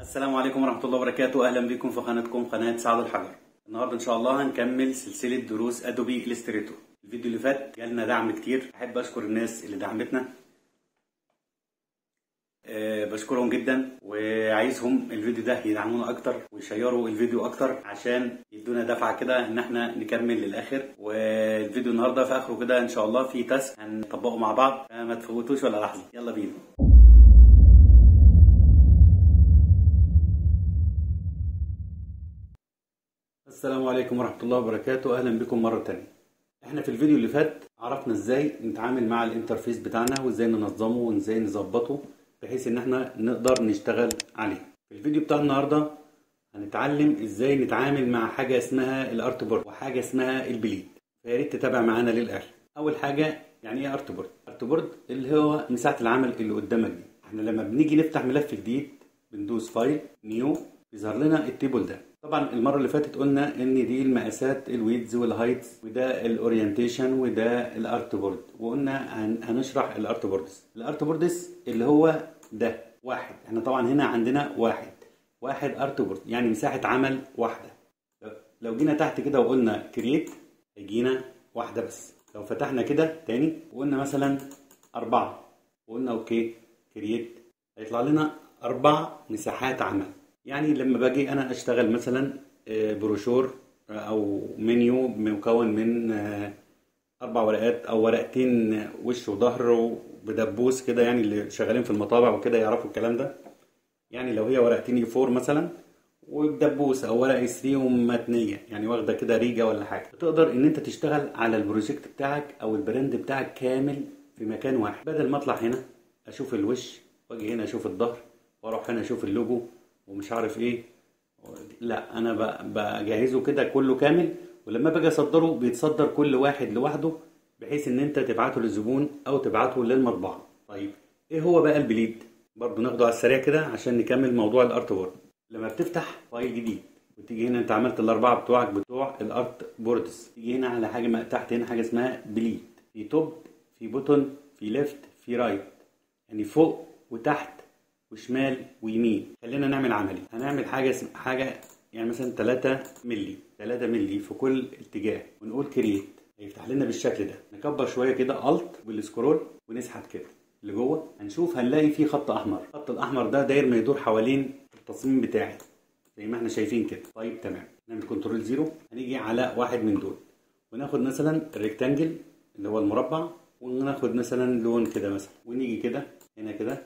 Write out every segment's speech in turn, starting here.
السلام عليكم ورحمة الله وبركاته أهلا بكم في قناتكم قناة سعد الحجر النهاردة إن شاء الله هنكمل سلسلة دروس أدوبي إلستريتور الفيديو اللي فات جالنا دعم كتير أحب أشكر الناس اللي دعمتنا أه بشكرهم جدا وعايزهم الفيديو ده يدعمونا اكتر ويشيروا الفيديو اكتر عشان يدونا دفعه كده ان احنا نكمل للاخر والفيديو النهارده في اخره كده ان شاء الله في تاسك هنطبقه مع بعض ما تفوتوش ولا لحظه يلا بينا السلام عليكم ورحمة الله وبركاته أهلا بكم مرة تانية احنا في الفيديو اللي فات عرفنا ازاي نتعامل مع الانترفيس بتاعنا وازاي ننظمه وازاي نظبطه بحيث ان احنا نقدر نشتغل عليه في الفيديو بتاع النهاردة هنتعلم ازاي نتعامل مع حاجة اسمها الارت بورد وحاجة اسمها البليد فيا ريت تتابع معانا للاخر اول حاجة يعني ايه ارت بورد ارت بورد اللي هو مساحة العمل اللي قدامك دي احنا لما بنيجي نفتح ملف جديد بندوس فايل نيو بيظهر لنا التيبل ده طبعا المره اللي فاتت قلنا ان دي المقاسات الويدز والهايتس وده الاورينتيشن وده الارت بورد وقلنا هن- هنشرح الارت بوردز الارت بوردز اللي هو ده واحد احنا طبعا هنا عندنا واحد واحد ارت بورد يعني مساحه عمل واحده لو جينا تحت كده وقلنا كرييت هيجينا واحده بس لو فتحنا كده تاني وقلنا مثلا أربعة وقلنا أوكي كرييت هيطلع لنا أربع مساحات عمل يعني لما باجي أنا أشتغل مثلا آه، بروشور آه، أو منيو مكون من آه، أربع ورقات أو ورقتين آه، وش وظهر بدبوس كده يعني اللي شغالين في المطابع وكده يعرفوا الكلام ده يعني لو هي ورقتين اي 4 مثلا وبدبوس او ورقه 3 ومتنيه يعني واخده كده ريجه ولا حاجه تقدر ان انت تشتغل على البروجكت بتاعك او البراند بتاعك كامل في مكان واحد بدل ما اطلع هنا اشوف الوش واجي هنا اشوف الظهر واروح هنا اشوف اللوجو ومش عارف ايه لا انا ب- بجهزه كده كله كامل ولما باجي اصدره بيتصدر كل واحد لوحده بحيث ان انت تبعته للزبون او تبعته للمطبعه طيب ايه هو بقى البليد برضو ناخده على السريع كده عشان نكمل موضوع الارت بورد لما بتفتح فايل جديد وتيجي هنا انت عملت الاربعه بتوعك بتوع الارت بوردز تيجي هنا على حاجه ما تحت هنا حاجه اسمها بليد في توب في بوتون في ليفت في رايت يعني فوق وتحت وشمال ويمين خلينا نعمل عملي هنعمل حاجه اسم حاجه يعني مثلا 3 مللي 3 مللي في كل اتجاه ونقول كرييت هيفتح لنا بالشكل ده نكبر شويه كده الت والسكرول ونسحب كده اللي جوه هنشوف هنلاقي فيه خط احمر الخط الاحمر ده داير ما يدور حوالين التصميم بتاعي زي ما احنا شايفين كده طيب تمام نعمل كنترول زيرو هنيجي على واحد من دول وناخد مثلا الريكتانجل اللي هو المربع وناخد مثلا لون كده مثلا ونيجي كده هنا كده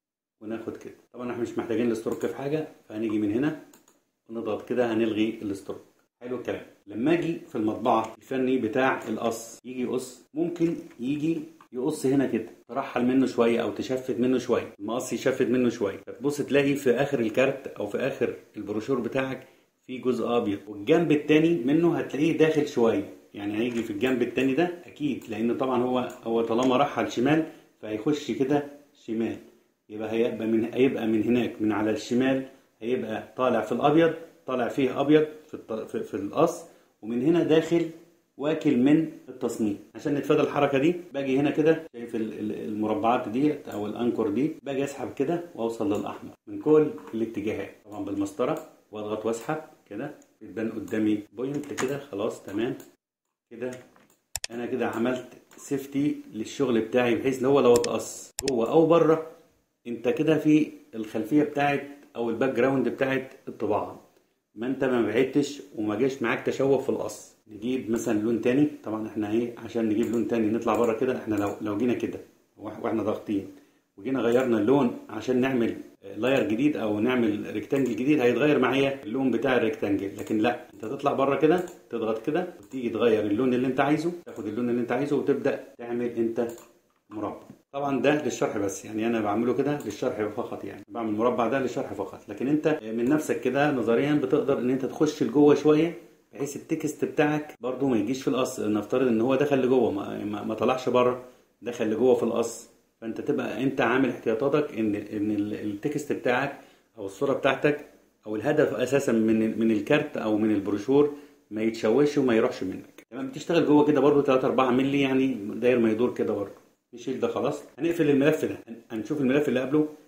وناخد كده طبعا احنا مش محتاجين الاستروك في حاجه فهنيجي من هنا ونضغط كده هنلغي الاستروك حلو الكلام لما اجي في المطبعه الفني بتاع القص يجي يقص ممكن يجي يقص هنا كده ترحل منه شويه او تشفت منه شويه المقص يشفت منه شويه فتبص تلاقي في اخر الكارت او في اخر البروشور بتاعك في جزء ابيض والجنب التاني منه هتلاقيه داخل شويه يعني هيجي في الجنب التاني ده اكيد لان طبعا هو هو طالما رحل شمال فهيخش كده شمال يبقى هيبقى من هيبقى من هناك من على الشمال هيبقى طالع في الابيض طالع فيه ابيض في الط- في, في القص ومن هنا داخل واكل من التصميم عشان نتفادى الحركه دي باجي هنا كده شايف ال- ال- المربعات دي او الانكر دي باجي اسحب كده واوصل للاحمر من كل الاتجاهات طبعا بالمسطره واضغط واسحب كده يبان قدامي بوينت كده خلاص تمام كده انا كده عملت سيفتي للشغل بتاعي بحيث ان هو لو اتقص جوه او بره انت كده في الخلفيه بتاعت او الباك جراوند بتاعت الطباعه ما انت ما بعدتش وما جاش معاك تشوه في القص نجيب مثلا لون تاني طبعا احنا ايه عشان نجيب لون تاني نطلع بره كده احنا لو لو جينا كده واح- واحنا ضاغطين وجينا غيرنا اللون عشان نعمل لاير جديد او نعمل ريكتانجل جديد هيتغير معايا اللون بتاع الريكتانجل لكن لا انت تطلع بره كده تضغط كده وتيجي تغير اللون اللي انت عايزه تاخد اللون اللي انت عايزه وتبدا تعمل انت مربع طبعا ده للشرح بس يعني انا بعمله كده للشرح فقط يعني بعمل مربع ده للشرح فقط لكن انت من نفسك كده نظريا بتقدر ان انت تخش لجوه شويه بحيث التكست بتاعك برضو ما يجيش في القص نفترض ان هو دخل لجوه ما, ما, ما طلعش بره دخل لجوه في القص فانت تبقى انت عامل احتياطاتك ان ان ال- التكست بتاعك او الصوره بتاعتك او الهدف اساسا من من الكارت او من البروشور ما يتشوش وما يروحش منك تمام بتشتغل جوه كده برضو 3 4 مللي يعني داير ما يدور كده برضو نشيل ده خلاص هنقفل الملف ده هن- هنشوف الملف اللي قبله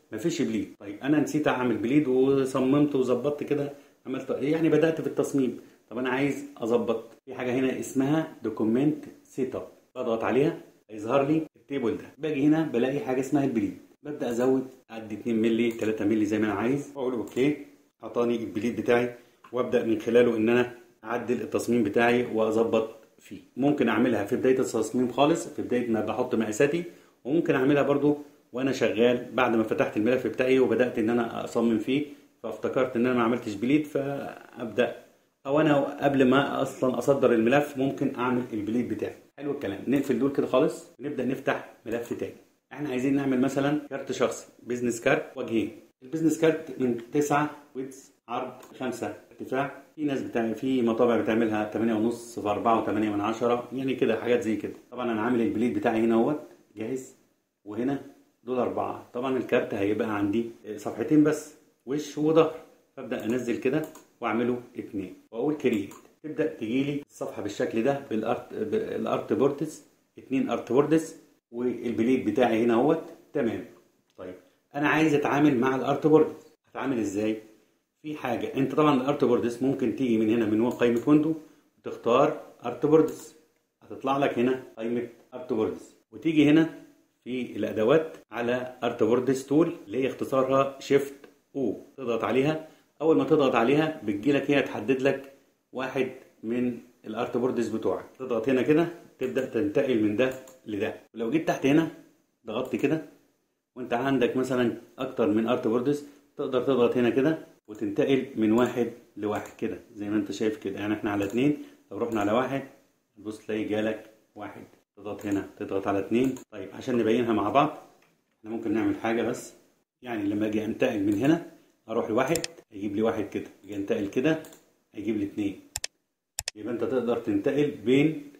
مفيش بليد طيب انا نسيت اعمل بليد وصممت وظبطت كده عملت يعني بدات في التصميم طب انا عايز اظبط في حاجه هنا اسمها دوكيمنت سيت اب بضغط عليها هيظهر لي التيبل ده باجي هنا بلاقي حاجه اسمها البليد ببدا ازود اعدي 2 مللي 3 مللي زي ما انا عايز واقول اوكي اعطاني البليد بتاعي وابدا من خلاله ان انا اعدل التصميم بتاعي واظبط فيه ممكن اعملها في بدايه التصميم خالص في بدايه ما بحط مقاساتي وممكن اعملها برضو وانا شغال بعد ما فتحت الملف بتاعي وبدات ان انا اصمم فيه فافتكرت ان انا ما عملتش بليد فابدا او انا قبل ما اصلا اصدر الملف ممكن اعمل البليد بتاعي حلو الكلام نقفل دول كده خالص ونبدا نفتح ملف تاني احنا عايزين نعمل مثلا كارت شخصي بيزنس كارت وجهين البيزنس كارت من 9 ويدز عرض 5 ارتفاع في ناس بتعمل في مطابع بتعملها 8 ونص في 4 و8 من 10 يعني كده حاجات زي كده طبعا انا عامل البليد بتاعي هنا اهوت جاهز وهنا دول أربعة طبعا الكارت هيبقى عندي صفحتين بس وش وظهر فابدا انزل كده واعمله اتنين واقول كريت تبدا تجيلي الصفحه بالشكل ده بالارت بالارت بوردز اتنين ارت بوردز والبليد بتاعي هنا اهوت تمام طيب انا عايز اتعامل مع الارت بوردز هتعامل ازاي في حاجه انت طبعا الارت بوردز ممكن تيجي من هنا من قائمه ويندو وتختار ارت بوردز هتطلع لك هنا قائمه ارت بوردز وتيجي هنا في الادوات على ارت بوردز تول اللي هي اختصارها شيفت او تضغط عليها اول ما تضغط عليها بتجيلك هي تحدد لك واحد من الارت بوردز بتوعك تضغط هنا كده تبدا تنتقل من ده لده ولو جيت تحت هنا ضغطت كده وانت عندك مثلا اكتر من ارت بوردز تقدر تضغط هنا كده وتنتقل من واحد لواحد كده زي ما انت شايف كده يعني احنا على اتنين لو رحنا على واحد تبص تلاقي جالك واحد تضغط هنا تضغط على اتنين طيب عشان نبينها مع بعض احنا ممكن نعمل حاجة بس يعني لما اجي انتقل من هنا اروح لواحد هيجيب لي واحد كده اجي انتقل كده هيجيب لي اتنين يبقى انت تقدر تنتقل بين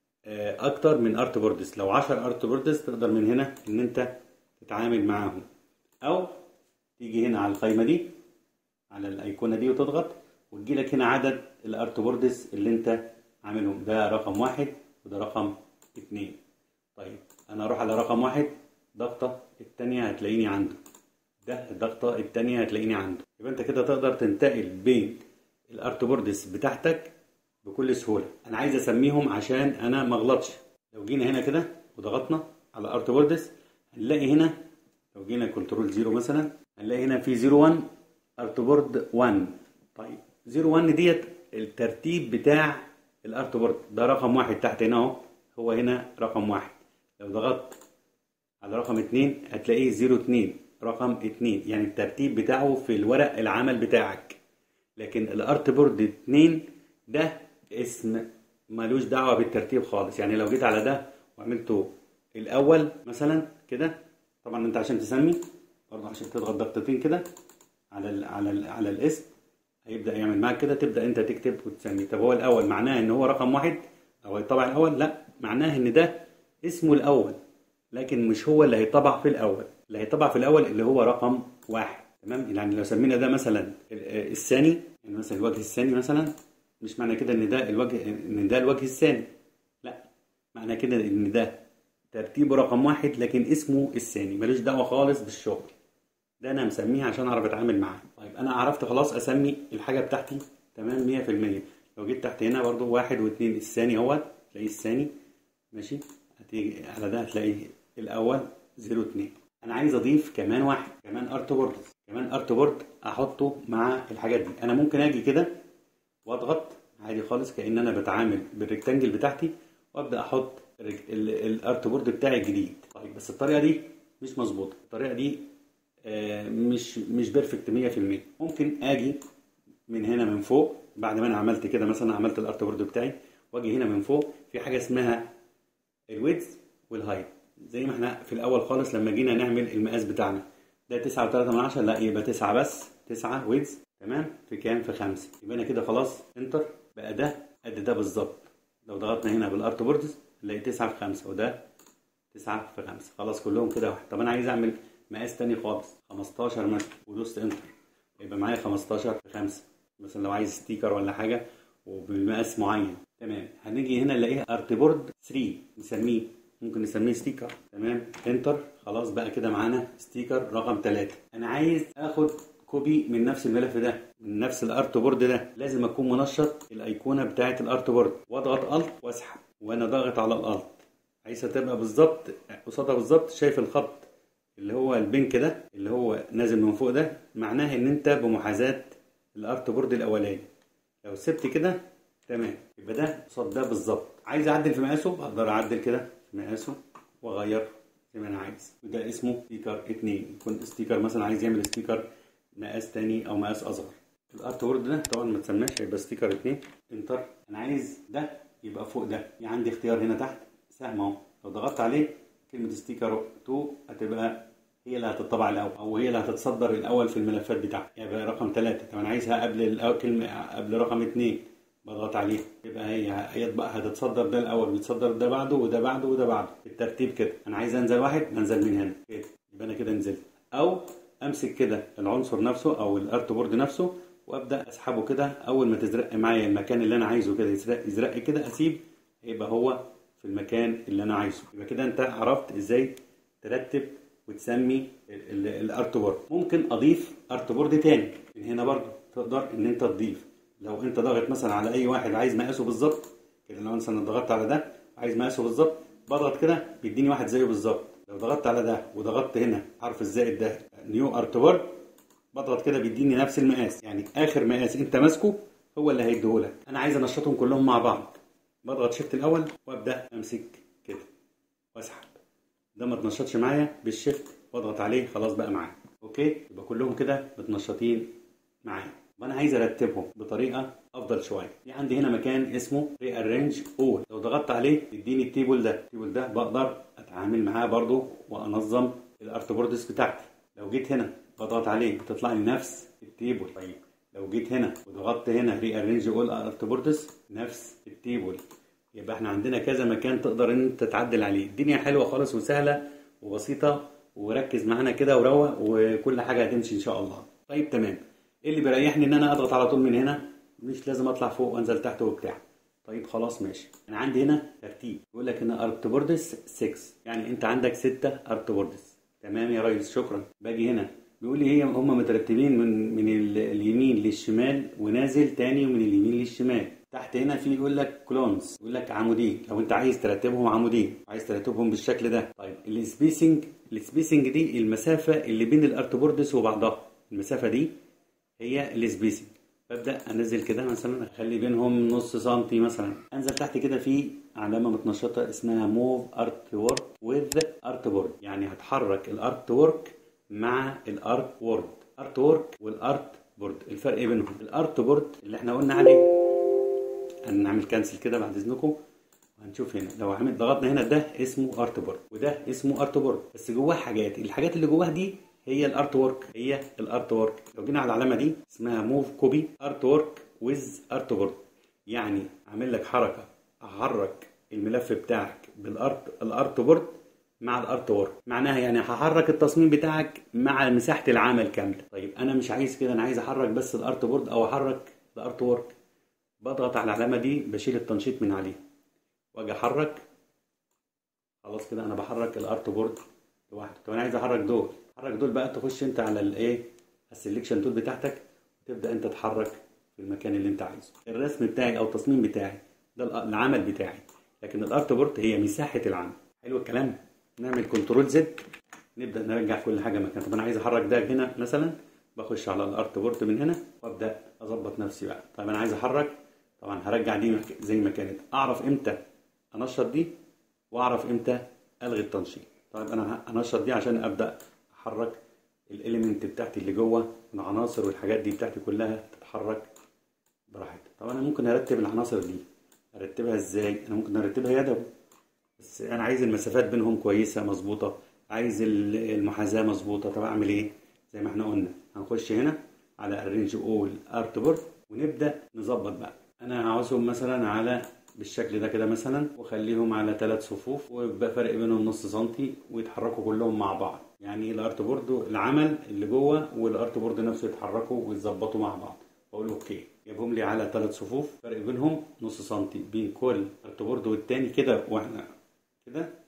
اكتر من ارت بوردز لو 10 ارت بوردز تقدر من هنا ان انت تتعامل معاهم او تيجي هنا على القائمة دي على الايقونة دي وتضغط وتجي لك هنا عدد الارت بوردز اللي انت عاملهم ده رقم واحد وده رقم اتنين طيب انا اروح على رقم واحد ضغطة التانية هتلاقيني عنده ده الضغطة التانية هتلاقيني عنده يبقى انت كده تقدر تنتقل بين الارت بوردز بتاعتك بكل سهولة انا عايز اسميهم عشان انا ما اغلطش لو جينا هنا كده وضغطنا على ارت بوردز هنلاقي هنا لو جينا كنترول زيرو مثلا هنلاقي هنا في 01 ارت بورد 1 طيب 01 ديت الترتيب بتاع الارت بورد ده رقم واحد تحت هنا اهو هو هنا رقم واحد لو ضغطت على رقم اتنين هتلاقيه زيرو اتنين رقم اتنين يعني الترتيب بتاعه في الورق العمل بتاعك لكن الارت بورد اتنين ده اسم ملوش دعوة بالترتيب خالص يعني لو جيت على ده وعملته الاول مثلا كده طبعا انت عشان تسمي برضه عشان تضغط ضغطتين كده على ال على ال على الاسم هيبدا يعمل معاك كده تبدا انت تكتب وتسمي طب هو الاول معناه ان هو رقم واحد او هيطبع الاول لا معناه ان ده اسمه الاول لكن مش هو اللي هيطبع في الاول اللي هيطبع في الاول اللي هو رقم واحد تمام يعني لو سمينا ده مثلا الثاني يعني مثلا الوجه الثاني مثلا مش معنى كده ان ده الوجه ان ده الوجه الثاني لا معنى كده ان ده ترتيبه رقم واحد لكن اسمه الثاني ملوش دعوه خالص بالشغل ده انا مسميه عشان اعرف اتعامل معاه طيب انا عرفت خلاص اسمي الحاجه بتاعتي تمام 100% لو جيت تحت هنا برضو واحد واثنين الثاني اهوت تلاقيه الثاني ماشي هتيجي على ده هتلاقي الاول 02 انا عايز اضيف كمان واحد كمان ارت بورد كمان ارت بورد احطه مع الحاجات دي انا ممكن اجي كده واضغط عادي خالص كان انا بتعامل بالريكتانجل بتاعتي وابدا احط الارت بورد بتاعي الجديد طيب بس الطريقه دي مش مظبوطه الطريقه دي مش مش بيرفكت 100% ممكن اجي من هنا من فوق بعد ما انا عملت كده مثلا عملت الارت بورد بتاعي واجي هنا من فوق في حاجه اسمها الويدز والهايت زي ما احنا في الاول خالص لما جينا نعمل المقاس بتاعنا ده 9 و3 من 10 لا يبقى 9 بس 9 ويدز تمام في كام في 5 يبقى انا كده خلاص انتر بقى ده قد ده بالظبط لو ضغطنا هنا بالارت بوردز نلاقي 9 في 5 وده 9 في 5 خلاص كلهم كده واحد طب انا عايز اعمل مقاس تاني خالص 15 مثلا ودوست انتر يبقى معايا 15 في 5 مثلا لو عايز ستيكر ولا حاجه وبمقاس معين تمام هنيجي هنا نلاقيها ارت بورد 3 نسميه ممكن نسميه ستيكر تمام انتر خلاص بقى كده معانا ستيكر رقم ثلاثة انا عايز اخد كوبي من نفس الملف ده من نفس الارت بورد ده لازم اكون منشط الايقونه بتاعه الارت بورد واضغط الت واسحب وانا ضاغط على الالت عايزها تبقى بالظبط قصادها بالظبط شايف الخط اللي هو البنك ده اللي هو نازل من فوق ده معناه ان انت بمحاذاه الارت بورد الاولاني لو سبت كده تمام يبقى ده قصاد ده بالظبط عايز اعدل في مقاسه اقدر اعدل كده في مقاسه واغير زي ما انا عايز وده اسمه ستيكر 2 يكون ستيكر مثلا عايز يعمل ستيكر مقاس تاني او مقاس اصغر الارت بورد ده طبعا ما تسماش هيبقى ستيكر 2 انتر انا عايز ده يبقى فوق ده يعني عندي اختيار هنا تحت سهم اهو لو ضغطت عليه كلمه ستيكر 2 هتبقى هي اللي هتطبع الاول او هي اللي هتتصدر الاول في الملفات بتاعتي يبقى رقم 3 طب انا عايزها قبل الأول كلمه قبل رقم 2 بضغط عليه يبقى هي هيطبق هتتصدر ده الاول بيتصدر ده بعده وده بعده وده بعده بالترتيب كده انا عايز انزل واحد بنزل من هنا كده يبقى انا كده نزلت او امسك كده العنصر نفسه او الارت بورد نفسه وابدا اسحبه كده اول ما تزرق معايا المكان اللي انا عايزه كده يزرق يزرق كده اسيب يبقى هو في المكان اللي انا عايزه يبقى كده انت عرفت ازاي ترتب وتسمي الارت بورد ممكن اضيف ارت بورد تاني من هنا برضه تقدر ان انت تضيف لو انت ضاغط مثلا على اي واحد عايز مقاسه بالظبط كده لو مثلا ضغطت على ده عايز مقاسه بالظبط بضغط كده بيديني واحد زيه بالظبط لو ضغطت على ده وضغطت هنا حرف الزائد ده نيو ارت بورد بضغط كده بيديني نفس المقاس يعني اخر مقاس انت ماسكه هو اللي هيديهولك انا عايز انشطهم كلهم مع بعض بضغط شيفت الاول وابدا امسك كده واسحب ده ما اتنشطش معايا بالشيفت واضغط عليه خلاص بقى معايا اوكي يبقى كلهم كده متنشطين معايا وانا عايز ارتبهم بطريقه افضل شويه في عندي هنا مكان اسمه ري ارينج اول لو ضغطت عليه يديني التيبل ده التيبل ده بقدر اتعامل معاه برضو وانظم الارت بوردز بتاعتي لو جيت هنا بضغط عليه بتطلع لي نفس التيبل طيب لو جيت هنا وضغطت هنا ري ارينج اول ارت بوردز نفس التيبل يبقى احنا عندنا كذا مكان تقدر ان انت تعدل عليه الدنيا حلوه خالص وسهله وبسيطه وركز معانا كده وروق وكل حاجه هتمشي ان شاء الله طيب تمام ايه اللي بيريحني ان انا اضغط على طول من هنا مش لازم اطلع فوق وانزل تحت وبتاع طيب خلاص ماشي انا عندي هنا ترتيب يقول لك هنا ارت بوردز 6 يعني انت عندك 6 ارت بوردز تمام يا ريس شكرا باجي هنا بيقول لي هي هم مترتبين من من اليمين للشمال ونازل تاني من اليمين للشمال تحت هنا في يقول لك كلونز يقول لك عمودين لو انت عايز ترتبهم عمودين عايز ترتبهم بالشكل ده طيب السبيسنج السبيسنج دي المسافه اللي بين الارت بوردز وبعضها المسافه دي هي السبيسنج ببدا انزل كده مثلا اخلي بينهم نص سنتي مثلا انزل تحت كده في علامه متنشطه اسمها موف ارت وورك وذ ارت بورد يعني هتحرك الارت وورك مع الارت وورد ارت وورك والارت بورد الفرق بينهم الارت بورد اللي احنا قلنا عليه هنعمل كانسل كده بعد اذنكم وهنشوف هنا لو عملت ضغطنا هنا ده اسمه ارت بورد وده اسمه ارت بورد بس جواه حاجات الحاجات اللي جواه دي هي الارت وورك هي الارت وورك لو جينا على العلامه دي اسمها موف كوبي ارت وورك ويز ارت بورد يعني اعمل لك حركه احرك الملف بتاعك بالارت الارت بورد مع الارت وورك معناها يعني هحرك التصميم بتاعك مع مساحه العمل كامله طيب انا مش عايز كده انا عايز احرك بس الارت بورد او احرك الارت وورك بضغط على العلامه دي بشيل التنشيط من عليها واجي احرك خلاص كده انا بحرك الارت بورد لوحده طب انا عايز احرك دول حرك دول بقى تخش انت على الايه السلكشن تول بتاعتك وتبدا انت تحرك في المكان اللي انت عايزه الرسم بتاعي او التصميم بتاعي ده العمل بتاعي لكن الارت بورد هي مساحه العمل حلو الكلام نعمل كنترول زد نبدا نرجع كل حاجه مكان طب انا عايز احرك ده هنا مثلا بخش على الارت بورد من هنا وابدا اظبط نفسي بقى طيب انا عايز احرك طبعا هرجع دي زي ما كانت اعرف امتى انشط دي واعرف امتى الغي التنشيط طيب انا هنشط دي عشان ابدا احرك الاليمنت بتاعتي اللي جوه العناصر والحاجات دي بتاعتي كلها تتحرك براحتها طب انا ممكن ارتب العناصر دي ارتبها ازاي انا ممكن ارتبها يدوي بس انا عايز المسافات بينهم كويسه مظبوطه عايز المحاذاه مظبوطه طب اعمل ايه زي ما احنا قلنا هنخش هنا على ارينج اول ارت بورد ونبدا نظبط بقى انا عاوزهم مثلا على بالشكل ده كده مثلا واخليهم على ثلاث صفوف ويبقى فرق بينهم نص سنتي ويتحركوا كلهم مع بعض يعني الارت بورد العمل اللي جوه والارت بورد نفسه يتحركوا ويتظبطوا مع بعض اقول اوكي جابهم لي على ثلاث صفوف فرق بينهم نص سنتي بين كل ارت بورد والتاني كده واحنا كده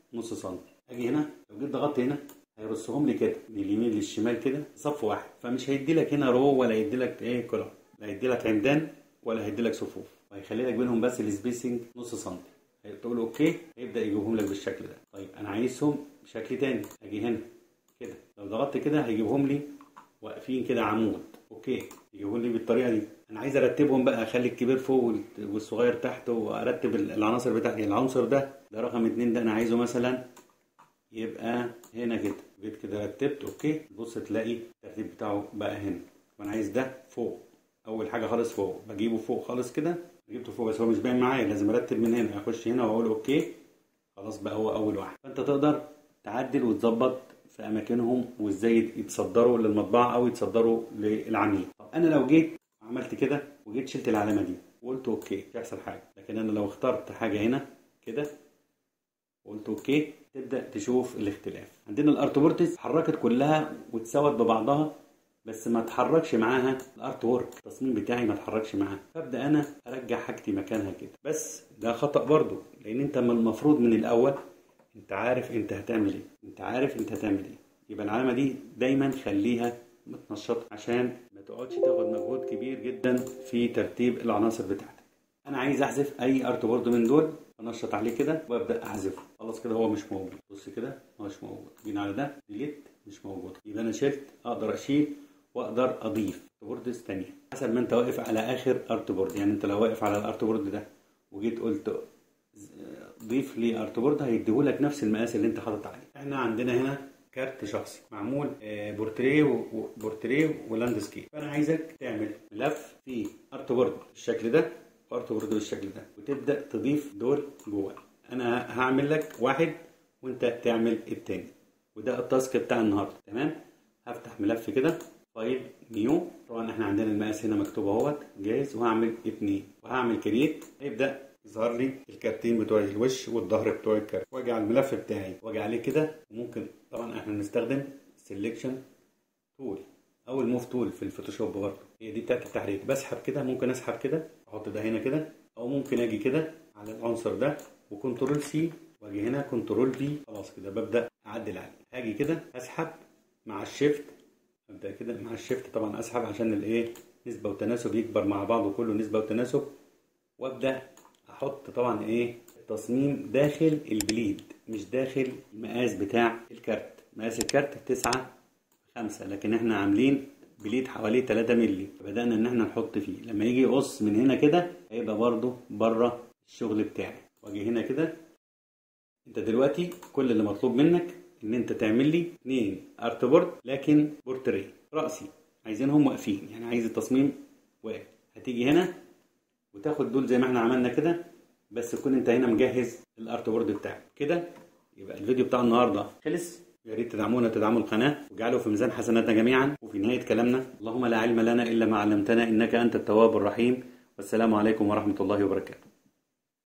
نص سم اجي هنا لو جيت ضغطت هنا هيرصهم لي كده من اليمين للشمال كده صف واحد فمش هيدي لك هنا رو ولا يدي لك ايه كولر لا هيدي لك عمدان ولا هيدي لك صفوف وهيخلي لك بينهم بس السبيسنج نص سم تقول اوكي هيبدا يجيبهم لك بالشكل ده طيب انا عايزهم بشكل تاني اجي هنا كده لو ضغطت كده هيجيبهم لي واقفين كده عمود اوكي يجيبهم لي بالطريقه دي انا عايز ارتبهم بقى اخلي الكبير فوق والصغير تحت وارتب العناصر بتاعتي العنصر ده ده رقم اتنين ده انا عايزه مثلا يبقى هنا كده جيت كده رتبت اوكي بص تلاقي الترتيب بتاعه بقى هنا وانا عايز ده فوق اول حاجه خالص فوق بجيبه فوق خالص كده جبته فوق بس هو مش باين معايا لازم ارتب من هنا اخش هنا واقول اوكي خلاص بقى هو اول واحد فانت تقدر تعدل وتظبط في اماكنهم وازاي يتصدروا للمطبعه او يتصدروا للعميل طب انا لو جيت عملت كده وجيت شلت العلامه دي وقلت اوكي مش هيحصل حاجه لكن انا لو اخترت حاجه هنا كده وقلت اوكي تبدا تشوف الاختلاف عندنا الارتبورتس اتحركت كلها واتساوت ببعضها بس ما اتحركش معاها الارت وورك التصميم بتاعي ما اتحركش معاها فابدا انا ارجع حاجتي مكانها كده بس ده خطا برضو لان انت من المفروض من الاول انت عارف انت هتعمل ايه انت عارف انت هتعمل ايه يبقى العلامه دي دايما خليها متنشطه عشان ما تقعدش تاخد مجهود كبير جدا في ترتيب العناصر بتاعتك انا عايز احذف اي ارت بورد من دول انشط عليه كده وابدا احذفه خلاص كده هو مش موجود بص كده هو مش موجود جينا على ده ديليت مش موجود يبقى انا شلت اقدر اشيل واقدر اضيف بوردز ثانيه حسب ما انت واقف على اخر ارت بورد يعني انت لو واقف على الارت بورد ده وجيت قلت ضيف لي ارت بورد هيديهولك نفس المقاس اللي انت حاطط عليه احنا عندنا هنا كارت شخصي معمول بورتريه وبورتريه ولاندسكيب فانا عايزك تعمل ملف فيه ارت بورد بالشكل ده وارت بورد بالشكل ده وتبدا تضيف دول جوه انا هعمل لك واحد وانت تعمل التاني وده التاسك بتاع النهارده تمام هفتح ملف كده فايل نيو طبعا احنا عندنا المقاس هنا مكتوب اهوت جاهز وهعمل اتنين وهعمل كرييت هيبدا يظهر لي الكارتين بتوع الوش والظهر بتوع الكارت واجي على الملف بتاعي واجي عليه كده ممكن طبعا احنا بنستخدم سيلكشن تول او الموف تول في الفوتوشوب برضه هي دي بتاعت التحريك بسحب كده ممكن اسحب كده احط ده هنا كده او ممكن اجي كده على العنصر ده وكنترول سي واجي هنا كنترول في خلاص كده ببدا اعدل عليه هاجي كده اسحب مع الشيفت ابدا كده مع الشيفت طبعا اسحب عشان الايه نسبه وتناسب يكبر مع بعضه كله نسبه وتناسب وابدا احط طبعا ايه التصميم داخل البليد مش داخل المقاس بتاع الكارت مقاس الكارت 9 5 لكن احنا عاملين بليد حوالي 3 مللي فبدانا ان احنا نحط فيه لما يجي يقص من هنا كده هيبقى برده بره الشغل بتاعي واجي هنا كده انت دلوقتي كل اللي مطلوب منك ان انت تعمل لي اثنين ارت بورد لكن بورتريه راسي عايزينهم واقفين يعني عايز التصميم واقف هتيجي هنا وتاخد دول زي ما احنا عملنا كده بس تكون انت هنا مجهز الارت بورد بتاعك كده يبقى الفيديو بتاع النهارده خلص يا ريت تدعمونا تدعموا القناه واجعلوا في ميزان حسناتنا جميعا وفي نهايه كلامنا اللهم لا علم لنا الا ما علمتنا انك انت التواب الرحيم والسلام عليكم ورحمه الله وبركاته